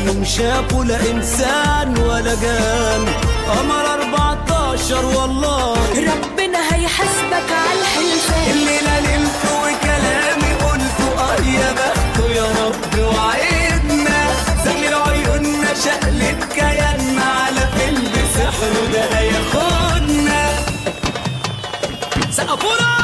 يوم شافوا لا انسان ولا جان قمر 14 والله ربنا هيحاسبك على الحلفان الليلة نمت وكلامي قلته اه يا بخته يا رب وعيدنا زغل عيوننا شقلب كياننا على فيلم سحر ده هياخدنا سقفونا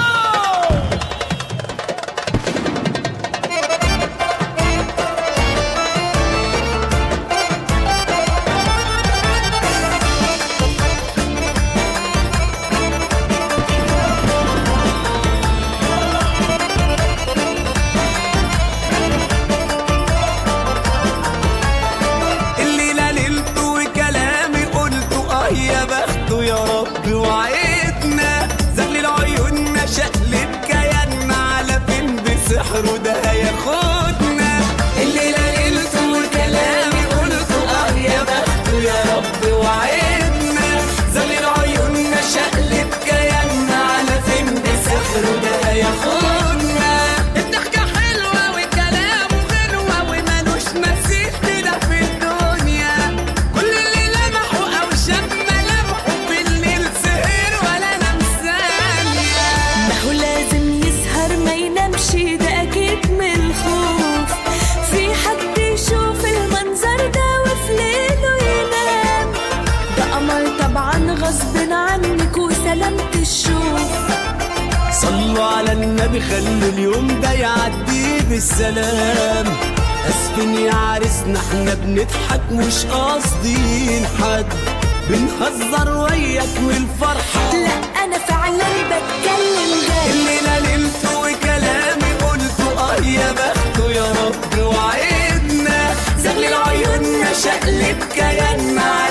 الليلة نلت وكلامي قلته اه يا بخته يا رب وعيدنا زغلل عيوننا شقلب كياننا على فين بسحره ده هياخدنا الليلة نلت وكلامي قلته اه يا بخته يا رب وعيدنا زغلل عيوننا شقلب كياننا على فين بسحره ده هياخدنا الضحكة حلوة وكلامه غنوة ومالوش مثيل كده في الدنيا كل اللي لمحه أو شاف ملامحه بالليل سهر ولا نام ثانية ما هو لازم يسهر ما ينامش ده اكيد من الخوف في حد يشوف المنظر ده وفي ليله ينام ده قمر طبعا غصب عنك وسلامة الشوف صلوا على النبي خلوا اليوم ده يعدي بالسلام اسفين يا عريسنا احنا بنضحك مش قاصدين حد بنهزر وياك من الفرحة لا انا فعلا بتكلم جد الليلة نمت وكلامي قلته اه يا بخته يا رب وعيدنا زغلل عيوننا شقلب كياننا